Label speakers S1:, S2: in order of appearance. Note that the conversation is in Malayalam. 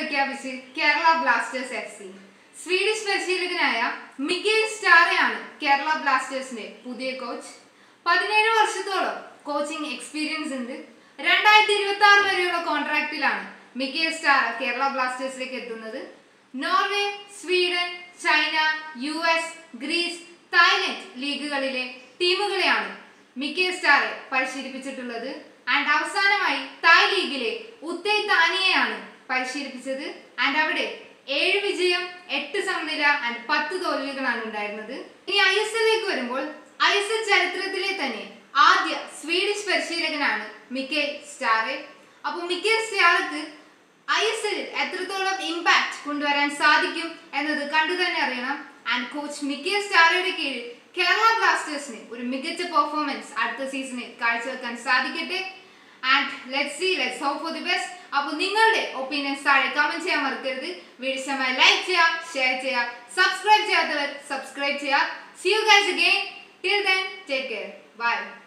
S1: പ്രഖ്യാപിച്ച് Kerala Blasters F C Swedish പരിശീലകനായ മിഗേൽ സ്റ്റാറയാണ് കേരള ബ്ലാസ്റ്റേഴ്സിന്റെ പുതിയ കോച്ച് പതിനേഴ് വർഷത്തോളം കോച്ചിങ് എക്സ്പീരിയൻസ് ഉണ്ട് രണ്ടായിരത്തി ഇരുപത്തി ആറ് വരെയുള്ള കോൺട്രാക്റ്റിലാണ് മിഗേൽ സ്റ്റാർ കേരള ബ്ലാസ്റ്റേഴ്സിലേക്ക് എത്തുന്നത് Norway Sweden China U S Greece Thailand ലീഗുകളിലെ ടീമുകളെയാണ് മിക്കേ സ്റ്റാറെ പരിശീലിപ്പിച്ചിട്ടുള്ളത് ആൻഡ് അവസാനമായി തായ് ലീഗിലെ ഉത്തേ താനിയെയാണ് പരിശീലിപ്പിച്ചത് ആൻഡ് അവിടെ ഏഴ് വിജയം എട്ട് സമനില ആൻഡ് പത്ത് തോൽവികളാണ് ഉണ്ടായിരുന്നത് ഇനി ഐ എസ് എല്ലിലേക്ക് വരുമ്പോൾ ഐ എസ് എൽ ചരിത്രത്തിലെ തന്നെ ആദ്യ സ്വീഡിഷ് പരിശീലകനാണ് മിക്കേ സ്റ്റാറെ അപ്പോൾ മിക്കേ സ്റ്റാർക്ക് ഐ എസ് എല്ലിൽ എത്രത്തോളം ഇമ്പാക്ട് കൊണ്ടുവരാൻ സാധിക്കും എന്നത് കണ്ടു തന്നെ അറിയണം ആൻഡ് കോച്ച് മിക്കേ സ്റ്റാറയുടെ കീഴിൽ കേരള ബ്ലാസ്റ്റേഴ്സിന് ഒരു മികച്ച പെർഫോമൻസ് അടുത്ത സീസണിൽ കാഴ്ചവെക്കാൻ സാധിക്കട്ടെ and let see let's hope for the best അപ്പോൾ നിങ്ങളുടെ ഒപ്പീനിയൻസ് താഴെ കമന്റ് ചെയ്യാൻ മറക്കരുത് വീഡിയോ ഇഷ്ടമായി ലൈക്ക് ചെയ്യുക ഷെയർ ചെയ്യുക സബ്സ്ക്രൈബ് ചെയ്യാത്തവർ സബ്സ്ക്രൈബ് ചെയ്യുക see you guys again till then take care by